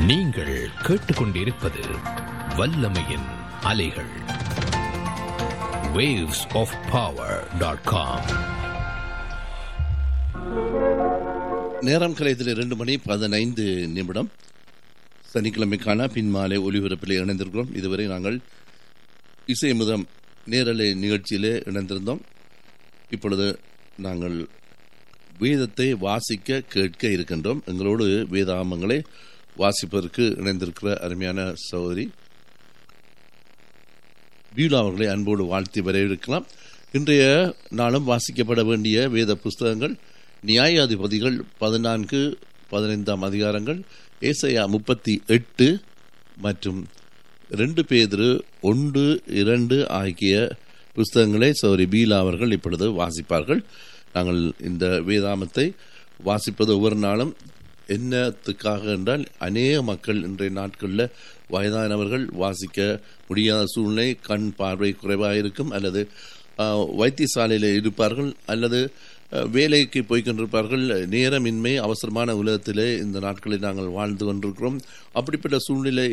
நீங்கள் கேட்டுக்கொண்டிருப்பது வல்லமையின் அலைகள் waves of power.com நேரம் கலையத்தில் இரண்டு மணி பதினைந்து நிமிடம் சனிக்கிழமைக்கான பின்மாலை ஒலிபரப்பில் இணைந்திருக்கிறோம் இதுவரை நாங்கள் இசை முதம் நேரலை நிகழ்ச்சியிலே இணைந்திருந்தோம் இப்பொழுது நாங்கள் வேதத்தை வாசிக்க கேட்க இருக்கின்றோம் எங்களோடு வேதாமங்களை வாசிப்பதற்கு இணைந்திருக்கிற அருமையான சகோதரி பீலா அவர்களை அன்போடு வாழ்த்தி வரவேற்கலாம் இன்றைய நாளும் வாசிக்கப்பட வேண்டிய வேத புஸ்தகங்கள் நியாயாதிபதிகள் பதினான்கு பதினைந்தாம் அதிகாரங்கள் ஏசையா முப்பத்தி எட்டு மற்றும் ரெண்டு பேதிரு ஒன்று இரண்டு ஆகிய புஸ்தகங்களை சௌரி பீலா அவர்கள் இப்பொழுது வாசிப்பார்கள் நாங்கள் இந்த வேதாமத்தை வாசிப்பது ஒவ்வொரு நாளும் என்னத்துக்காக என்றால் அநேக மக்கள் இன்றைய நாட்களில் வயதானவர்கள் வாசிக்க முடியாத சூழ்நிலை கண் பார்வை குறைவாக இருக்கும் அல்லது ஆஹ், வைத்தியசாலையில் இருப்பார்கள் அல்லது அஹ், வேலைக்கு போய்கொண்டிருப்பார்கள் நேரமின்மை அவசரமான உலகத்திலே இந்த நாட்களில் நாங்கள் வாழ்ந்து கொண்டிருக்கிறோம் அப்படிப்பட்ட சூழ்நிலை